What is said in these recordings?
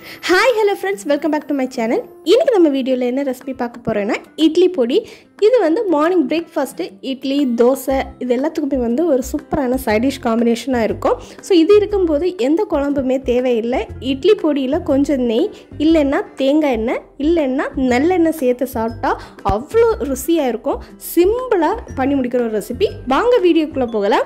hi hello friends welcome back to my channel இன்றைக்கி நம்ம வீடியோவில் என்ன ரெசிபி பார்க்க போகிறோன்னா இட்லி பொடி இது வந்து மார்னிங் பிரேக்ஃபாஸ்ட்டு இட்லி தோசை இது எல்லாத்துக்குமே வந்து ஒரு சூப்பரான சைடிஷ் காம்பினேஷனாக இருக்கும் ஸோ இது இருக்கும்போது எந்த குழம்புமே தேவையில்லை இட்லி பொடியில் கொஞ்சம் நெய் இல்லைன்னா தேங்காய் எண்ணெய் இல்லைன்னா நல்லெண்ணெய் சேர்த்து சாப்பிட்டா அவ்வளோ ருசியாக இருக்கும் சிம்பிளாக பண்ணி முடிக்கிற ஒரு ரெசிபி வாங்க வீடியோக்குள்ளே போகலாம்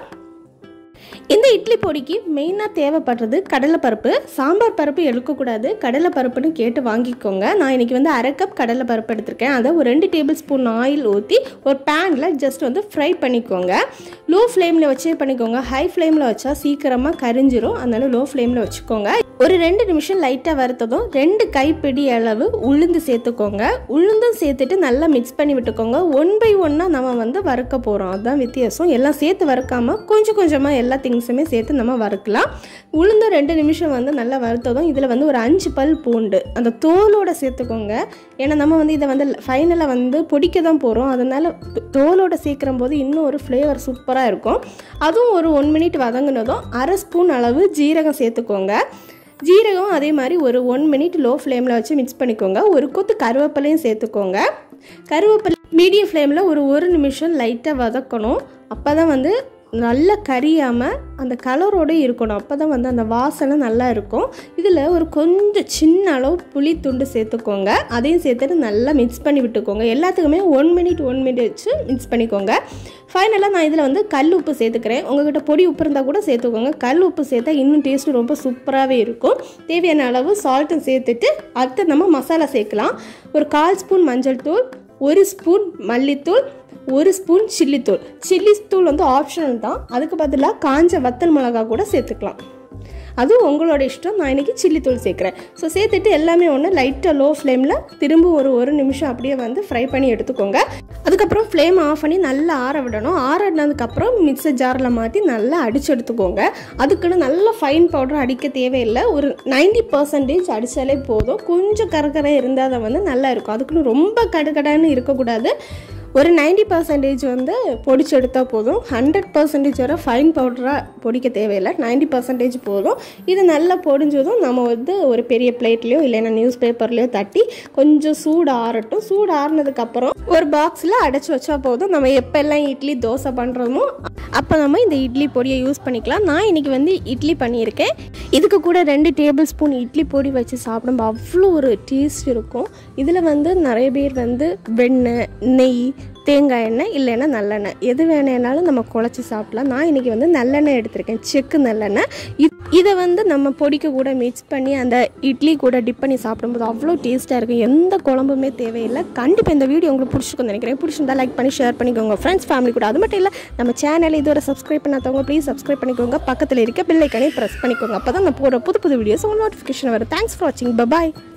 இந்த இட்லி பொடிக்கு மெயினாக தேவைப்படுறது கடலைப்பருப்பு சாம்பார் பருப்பு எடுக்கக்கூடாது கடலைப்பருப்புன்னு கேட்டு வாங்கிக்கோங்க நான் இன்றைக்கி வந்து அரை கப் கடலைப்பருப்பு எடுத்திருக்கேன் அதை ஒரு ரெண்டு டேபிள் ஸ்பூன் ஆயில் ஊற்றி ஒரு பேனில் ஜஸ்ட் வந்து ஃப்ரை பண்ணிக்கோங்க லோ ஃப்ளேமில் வச்சே பண்ணிக்கோங்க ஹை ஃப்ளேமில் வச்சா சீக்கிரமாக கரிஞ்சிரும் அதனால லோ ஃப்ளேமில் வச்சுக்கோங்க ஒரு ரெண்டு நிமிஷம் லைட்டாக வறுத்ததும் ரெண்டு கைப்பிடி அளவு உளுந்து சேர்த்துக்கோங்க உளுந்தும் சேர்த்துட்டு நல்லா மிக்ஸ் பண்ணி விட்டுக்கோங்க ஒன் பை ஒன்னாக நம்ம வந்து வறுக்க போகிறோம் அதுதான் வித்தியாசம் எல்லாம் சேர்த்து வறுக்காமல் கொஞ்சம் கொஞ்சமாக எல்லா திங்ஸுமே சேர்த்து நம்ம வறுக்கலாம் உளுந்தும் ரெண்டு நிமிஷம் வந்து நல்லா வறுத்ததும் இதில் வந்து ஒரு அஞ்சு பல் பூண்டு அந்த தோலோட சேர்த்துக்கோங்க ஏன்னா நம்ம வந்து இதை வந்து ஃபைனலாக வந்து பொடிக்க தான் போகிறோம் அதனால் தோலோட சேர்க்குற போது இன்னும் ஒரு ஃப்ளேவர் சூப்பராக இருக்கும் அதுவும் ஒரு ஒன் மினிட் வதங்கினதும் அரை ஸ்பூன் அளவு ஜீரகம் சேர்த்துக்கோங்க ஜீரகம் அதே மாதிரி ஒரு ஒன் மினிட் லோ ஃப்ளேமில் வச்சு மிக்ஸ் பண்ணிக்கோங்க ஒரு கொத்து கருவேப்பிலையும் சேர்த்துக்கோங்க கருவேப்பிலை மீடியம் ஃப்ளேமில் ஒரு ஒரு நிமிஷம் லைட்டாக வதக்கணும் அப்போ தான் வந்து நல்லா கரியாமல் அந்த கலரோடு இருக்கணும் அப்போ தான் வந்து அந்த வாசனை நல்லா இருக்கும் இதில் ஒரு கொஞ்சம் சின்ன அளவு புளி துண்டு சேர்த்துக்கோங்க அதையும் சேர்த்துட்டு நல்லா மிக்ஸ் பண்ணி விட்டுக்கோங்க எல்லாத்துக்குமே ஒன் மினிட் ஒன் மினிட் வச்சு மிக்ஸ் பண்ணிக்கோங்க ஃபைனலாக நான் இதில் வந்து கல் உப்பு சேர்த்துக்கிறேன் உங்கள்கிட்ட பொடி உப்பு இருந்தால் கூட சேர்த்துக்கோங்க கல் உப்பு சேர்த்தா இன்னும் டேஸ்ட்டு ரொம்ப சூப்பராகவே இருக்கும் தேவையான அளவு சால்ட்டும் சேர்த்துட்டு அடுத்து நம்ம மசாலா சேர்க்கலாம் ஒரு கால் ஸ்பூன் மஞ்சள் தூள் ஒரு ஸ்பூன் மல்லித்தூள் ஒரு ஸ்பூன் சில்லித்தூள் சில்லி தூள் வந்து ஆப்ஷனல் தான் அதுக்கு பதிலாக காஞ்ச வத்தல் மிளகா கூட சேர்த்துக்கலாம் அதுவும் உங்களோட இஷ்டம் நான் இன்றைக்கி சில்லி தூள் சேர்க்குறேன் ஸோ சேர்த்துட்டு எல்லாமே ஒன்று லைட்டாக லோ ஃப்ளேமில் திரும்ப ஒரு ஒரு நிமிஷம் அப்படியே வந்து ஃப்ரை பண்ணி எடுத்துக்கோங்க அதுக்கப்புறம் ஃப்ளேம் ஆஃப் பண்ணி நல்லா ஆற விடணும் ஆறினதுக்கப்புறம் மிக்சர் ஜாரில் மாற்றி நல்லா அடிச்சு எடுத்துக்கோங்க அதுக்குன்னு நல்ல ஃபைன் பவுடர் அடிக்க தேவையில்லை ஒரு நைன்டி பர்சன்டேஜ் அடித்தாலே போதும் கொஞ்சம் கரகரை இருந்தால் தான் வந்து நல்லா இருக்கும் அதுக்குன்னு ரொம்ப கடுகடான்னு இருக்கக்கூடாது ஒரு நைன்டி பர்சன்டேஜ் வந்து பொடிச்சு எடுத்தால் போதும் ஹண்ட்ரட் பர்சன்டேஜ் வரை ஃபைன் பவுடராக பொடிக்க தேவையில்லை நைன்டி பர்சன்டேஜ் போதும் இது நல்லா பொடிஞ்சதும் நம்ம வந்து ஒரு பெரிய பிளேட்லேயோ இல்லைன்னா நியூஸ் பேப்பர்லேயோ தட்டி கொஞ்சம் சூடு ஆறட்டும் சூடு ஆறுனதுக்கப்புறம் ஒரு பாக்ஸில் அடைச்சி வச்சா போதும் நம்ம எப்போல்லாம் இட்லி தோசை பண்ணுறோமோ அப்போ நம்ம இந்த இட்லி பொடியை யூஸ் பண்ணிக்கலாம் நான் இன்றைக்கி வந்து இட்லி பண்ணியிருக்கேன் இதுக்கு கூட ரெண்டு டேபிள் ஸ்பூன் இட்லி பொடி வச்சு சாப்பிடும்போது அவ்வளோ ஒரு டேஸ்ட் இருக்கும் இதில் வந்து நிறைய பேர் வந்து வெண்ணெய் நெய் தேங்காய் எண்ணெய் இல்லைன்னா நல்லெண்ணெய் எது வேணாலும் நம்ம குழச்சி சாப்பிட்லாம் நான் இன்றைக்கி வந்து நல்லெண்ணெய் எடுத்திருக்கேன் செக்கு நல்லெண்ணெய் இதை வந்து நம்ம பொடிக்க கூட மிக்ஸ் பண்ணி அந்த இட்லி கூட டிப் பண்ணி சாப்பிடும்போது அவ்வளோ டேஸ்ட்டாக இருக்கும் எந்த குழம்புமே தேவையில்லை கண்டிப்பாக இந்த வீடியோ உங்களுக்கு பிடிச்சிருக்குன்னு நினைக்கிறேன் பிடிச்சிருந்தா லைக் பண்ணி ஷேர் பண்ணிக்கோங்க ஃப்ரெண்ட்ஸ் ஃபேமிலி கூட அது மட்டும் இல்லை நம்ம சேனல் இதுவரை சப்ஸ்கிரைப் பண்ணாதவங்க ப்ளீஸ் சப்ஸ்கிரைப் பண்ணிக்கோங்க பக்கத்தில் இருக்க பில்லைக்கனே ப்ரெஸ் பண்ணிக்கோங்க அப்போ தான் நான் போகிற புது புது வீடியோஸ் உங்களுக்கு நோட்டிஃபிகேஷன் வரும் தேங்க்ஸ் ஃபார் வாட்சிங் பாய்